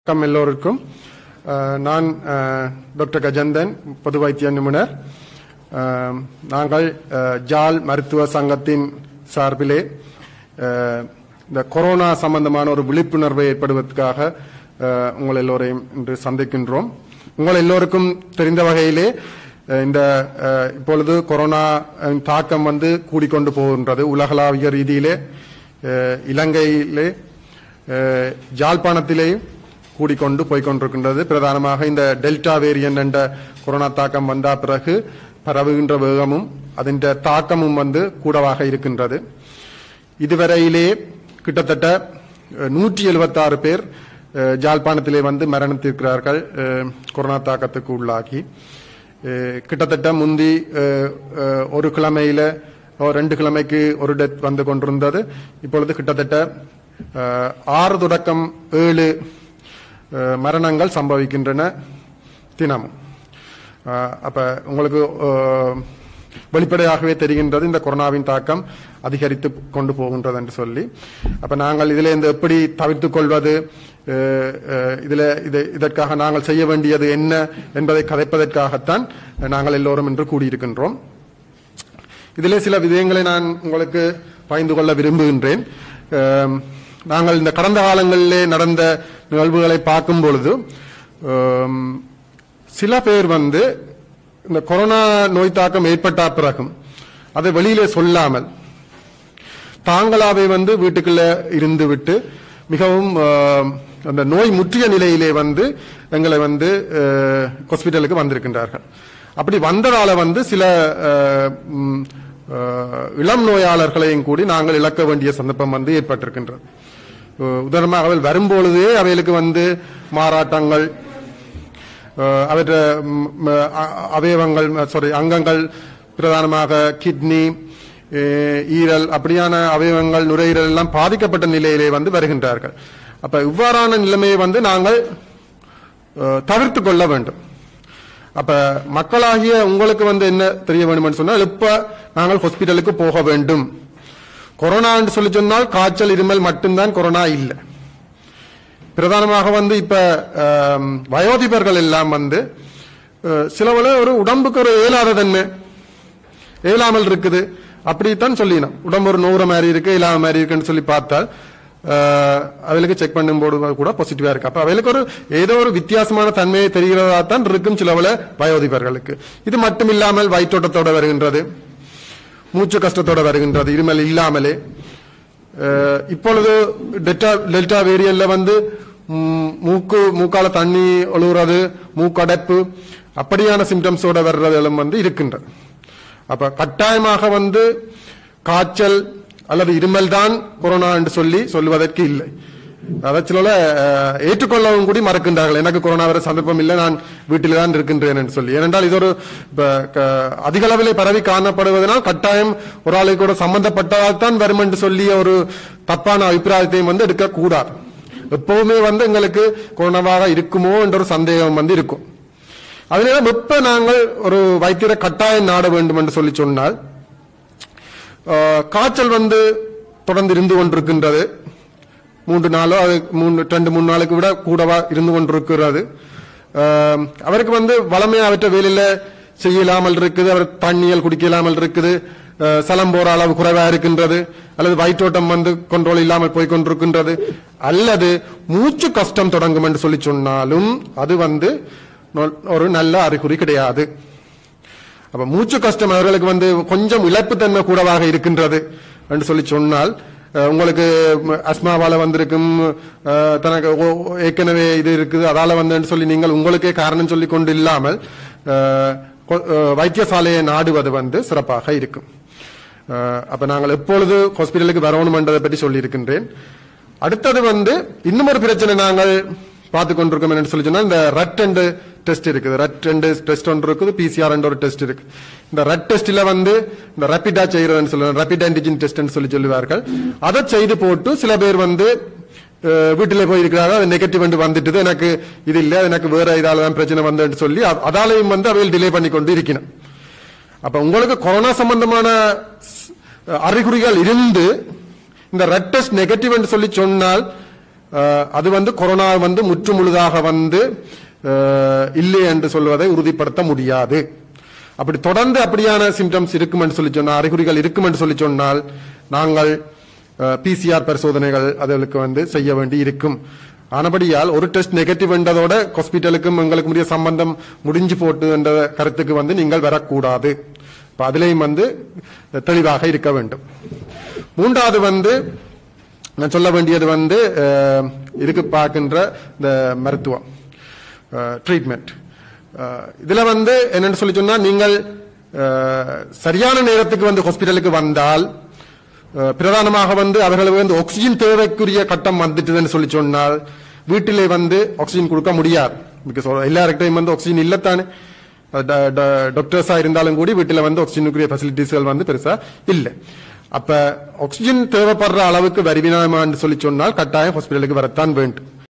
வணக்கம் எல்லோருக்கும் அஹ், நான் அஹ், டாக்டர் கஜந்தன் பொது வைத்திய நிபுணர் அஹ், நாங்கள் அஹ், ஜால் மருத்துவ சங்கத்தின் சார்பிலே அஹ், இந்த கொரோனா சம்பந்தமான ஒரு விழிப்புணர்வை ஏற்படுவதற்காக அஹ், உங்கள் எல்லோரையும் இன்று சந்திக்கின்றோம் உங்கள் எல்லோருக்கும் தெரிந்த வகையிலே அஹ், இந்த அஹ், இப்பொழுது கொரோனா அஹ், தாக்கம் வந்து கூடிக்கொண்டு போகின்றது உலகளாவிய ரீதியிலே அஹ், இலங்கையிலே அஹ், ஜாழ்ப்பாணத்திலேயும் கூடிக்கொண்டு போய்கொண்டிருக்கின்றது பிரதானமாக இந்த டெல்டா வேரியன்ட் என்ற கொரோனா தாக்கம் வந்த பிறகு பரவுகின்ற வேகமும் அதன் தாக்கமும் வந்து கூடவாக இருக்கின்றது இதுவரையிலே கிட்டத்தட்ட நூற்றி எழுபத்தாறு பேர் அஹ், ஜாழ்ப்பாணத்திலே வந்து மரணித்திருக்கிறார்கள் அஹ், கொரோனா தாக்கத்துக்கு உள்ளாகி அஹ், கிட்டத்தட்ட முந்தி அஹ், அஹ், ஒரு கிழமையில ஓ, ரெண்டு கிழமைக்கு ஒரு டெத் வந்து கொண்டிருந்தது இப்பொழுது கிட்டத்தட்ட அஹ், ஆறு தொடக்கம் ஏழு அஹ், மரணங்கள் சம்பவிக்கின்றன தினமும் அஹ், அப்ப உங்களுக்கு அஹ், வெளிப்படையாகவே தெரிகின்றது இந்த கொரோனாவின் தாக்கம் அதிகரித்து கொண்டு போகின்றது என்று சொல்லி அப்ப நாங்கள் இதில் இந்த எப்படி தவிர்த்துக் கொள்வது அஹ், அஹ், இதுல இது இதற்காக நாங்கள் செய்ய வேண்டியது என்ன என்பதை கதைப்பதற்காகத்தான் நாங்கள் எல்லோரும் இன்று கூடியிருக்கின்றோம் இதிலே சில விதயங்களை நான் உங்களுக்கு பகிர்ந்து கொள்ள விரும்புகின்றேன் அம், நாங்கள் இந்த கடந்த காலங்களிலே நடந்த நிகழ்வுகளை பார்க்கும் பொழுது அம், சில பேர் வந்து இந்த கொரோனா நோய் தாக்கம் ஏற்பட்ட பிறகும் அதை வெளியிலே சொல்லாமல் தாங்களாவே வந்து வீட்டுக்குள்ள இருந்து விட்டு மிகவும் அஹ், அந்த நோய் முற்றிய நிலையிலே வந்து எங்களை வந்து அஹ், ஹாஸ்பிட்டலுக்கு வந்திருக்கின்றார்கள் அப்படி வந்ததால வந்து சில அஹ், ம், அஹ், இளம் நோயாளர்களையும் கூடி நாங்கள் இழக்க வேண்டிய சந்தர்ப்பம் வந்து ஏற்பட்டிருக்கின்றது அஹ், உதாரணமாக அவள் வரும்பொழுதே அவைகளுக்கு வந்து மாறாட்டங்கள் அஹ், அவற்ற ம், ம, அ- அவயவங்கள் சாரி அங்கங்கள் பிரதானமாக கிட்னி அஹ், ஈரல் அப்படியான அவயவங்கள் நுரையீரல் எல்லாம் பாதிக்கப்பட்ட நிலையிலே வந்து வருகின்றார்கள் அப்ப இவ்வாறான நிலைமையை வந்து நாங்கள் தவிர்த்து கொள்ள வேண்டும் அப்ப மக்களாகிய உங்களுக்கு வந்து என்ன தெரிய வேண்டும் சொன்னால் இப்ப நாங்கள் ஹாஸ்பிட்டலுக்கு போக வேண்டும் கொரோனா என்று சொல்லி சொன்னால் காய்ச்சல் இருமல் மட்டும்தான் கொரோனா இல்லை பிரதானமாக வந்து இப்ப ஆம், வயோதிபர்கள் எல்லாம் வந்து அஹ், சிலவள ஒரு உடம்புக்கு ஒரு இயலாத தன்மை இயலாமல் இருக்குது அப்படித்தான் சொல்லினோம் உடம்பு ஒரு நூறு மாதிரி இருக்கு இல்லாம மாதிரி இருக்குன்னு சொல்லி பார்த்தால் அஹ், அவளுக்கு செக் பண்ணும்போது கூட பாசிட்டிவா இருக்கு அப்ப அவளுக்கு ஒரு ஏதோ ஒரு வித்தியாசமான தன்மையை தெரிகிறதா தான் இருக்கும் சிலவள வயோதிபர்களுக்கு இது மட்டும் இல்லாமல் வயிற்றோட்டத்தோட வருகின்றது மூச்சு கஷ்டத்தோட வருகின்றது இருமல் இல்லாமலே அஹ், இப்பொழுது டெல்டா டெல்டா வேரியன்ட்ல வந்து ம், மூக்கு மூக்கால தண்ணி ஒழுகுறது மூக்கடைப்பு அப்படியான சிம்டம்ஸோட வர்றதெல்லாம் வந்து இருக்கின்றது அப்ப கட்டாயமாக வந்து காய்ச்சல் அல்லது இருமல் தான் கொரோனா என்று சொல்லி சொல்லுவதற்கு இல்லை அதை சில ஏற்றுக்கொள்ளவும் கூடி மறக்கின்றார்கள் எனக்கு கொரோனா வர சந்தர்ப்பம் இல்லை நான் வீட்டில் தான் இருக்கின்றேன் என்று சொல்லி ஏனென்றால் இது ஒரு இப்ப, க- அதிக அளவிலே பரவி காணப்படுவதனால் கட்டாயம் ஒரு ஆளுக்கு கூட சம்பந்தப்பட்டதால் தான் வரும் என்று சொல்லிய ஒரு தப்பான அபிப்பிராயத்தையும் வந்து எடுக்கக்கூடாது எப்பவுமே வந்து எங்களுக்கு கொரோனாவாக இருக்குமோ என்ற ஒரு சந்தேகம் வந்து இருக்கும் அதனால எப்ப நாங்கள் ஒரு வைத்தியரை கட்டாயம் நாட வேண்டும் என்று சொல்லி சொன்னால் ஆஹ், காய்ச்சல் வந்து தொடர்ந்து இருந்து கொண்டிருக்கின்றது மூன்று நாளோ அது மூணு ரெண்டு மூணு நாளுக்கு விட கூடவா இருந்து கொண்டிருக்கிறது ஆஹ், அவருக்கு வந்து வளமையா அவற்றை வேலையில செய்யலாமல் இருக்குது அவர் தண்ணியல் குடிக்கலாமல் இருக்குது ஆஹ், சலம் போற அளவு குறைவா இருக்கின்றது அல்லது வயிற்றோட்டம் வந்து கண்ட்ரோல் இல்லாமல் போய் கொண்டிருக்கின்றது அல்லது மூச்சு கஷ்டம் தொடங்கும் என்று சொல்லி சொன்னாலும் அது வந்து நொ- ஒரு நல்ல அறிகுறி கிடையாது அப்ப மூச்சு கஷ்டம் அவர்களுக்கு வந்து கொஞ்சம் இழப்புத்தன்மை கூடவாக இருக்கின்றது என்று சொல்லி சொன்னால் அஹ், உங்களுக்கு ம், அஸ்மாவால வந்திருக்கும் அஹ், தனக்கு ஓ- ஓ- ஏற்கனவே இது இருக்குது அதால வந்தேன்னு சொல்லி நீங்கள் உங்களுக்கே காரணம் சொல்லி கொண்டு இல்லாமல் அஹ், கொ- அஹ், வைத்தியசாலையை நாடுவது வந்து சிறப்பாக இருக்கும் அஹ், அப்ப நாங்கள் எப்பொழுது ஹாஸ்பிட்டலுக்கு வரணும் என்றதை பற்றி சொல்லி இருக்கின்றேன் அடுத்தது வந்து இன்னும் ஒரு பிரச்சனை நாங்கள் பார்த்து கொண்டிருக்கோம் என்னன்னு சொல்லி சொன்னா இந்த ரட் அண்ட் டெஸ்ட் இருக்குது ரட் அண்ட் டெஸ்ட் ஒன்று இருக்குது பிசிஆர் ஒரு டெஸ்ட் இருக்கு இந்த ரட் டெஸ்ட்ல வந்து இந்த ரப்பிடா செய்யறதுன்னு சொல்லுவாங்க ரப்பிட் ஆன்டிஜின் டெஸ்ட் சொல்லி சொல்லுவார்கள் அதை செய்து போட்டு சில பேர் வந்து அஹ், வீட்டிலே போய் இருக்கிறாங்க அது நெகட்டிவ் என்று வந்துட்டுது எனக்கு இது இல்ல எனக்கு வேற இதால தான் பிரச்சனை வந்தேன்னு சொல்லி அ- அதாலையும் வந்து அவையில் டிலே பண்ணி கொண்டு இருக்கணும் அப்ப உங்களுக்கு கொரோனா சம்பந்தமான ஸ்- அறிகுறிகள் இருந்து இந்த ரெட் டெஸ்ட் நெகட்டிவ் என்று சொல்லி சொன்னால் அஹ், அது வந்து கொரோனா வந்து முற்றுமுழுதாக வந்து அஹ், இல்லை என்று சொல்வதை உறுதிப்படுத்த முடியாது அப்படி தொடர்ந்து அப்படியான சிம்டம்ஸ் இருக்கும் என்று சொல்லி சொன்னால் அறிகுறிகள் இருக்கும் என்று சொல்லி சொன்னால் நாங்கள் பிசிஆர் பரிசோதனைகள் அதுகளுக்கு வந்து செய்ய வேண்டி இருக்கும் ஆனபடியால் ஒரு டெஸ்ட் நெகட்டிவ் என்றதோட ஹாஸ்பிட்டலுக்கும் எங்களுக்கு முடிய சம்பந்தம் முடிஞ்சு போட்டு என்ற கருத்துக்கு வந்து நீங்கள் வரக்கூடாது இப்ப அதிலேயும் வந்து தெளிவாக இருக்க வேண்டும் மூன்றாவது வந்து நான் சொல்ல வேண்டியது வந்து அஹ், இதுக்கு பார்க்கின்ற இந்த மருத்துவம் ட்ரீட்மெண்ட் இதுல வந்து என்னன்னு சொல்லி சொன்னா நீங்கள் அஹ், சரியான நேரத்துக்கு வந்து ஹாஸ்பிட்டலுக்கு வந்தால் அஹ், பிரதானமாக வந்து அவர்களுக்கு வந்து ஆக்சிஜன் தேவைக்குரிய கட்டம் வந்துட்டுதுன்னு சொல்லி சொன்னால் வீட்டிலே வந்து ஆக்சிஜன் கொடுக்க முடியாது பிகாஸ் எல்லாருக்கிட்டையும் வந்து ஆக்சிஜன் இல்லத்தானே டாக்டர்ஸா இருந்தாலும் கூடி வீட்டில் வந்து ஆக்சிஜனுக்குரிய ஃபெசிலிட்டிஸ்கள் வந்து பெருசா இல்லை அப்ப ஆக்சிஜன் தேவைப்படுற அளவுக்கு வருவினாமான்னு சொல்லி சொன்னால் கட்டாயம் ஹாஸ்பிட்டலுக்கு வரத்தான் வேண்டும்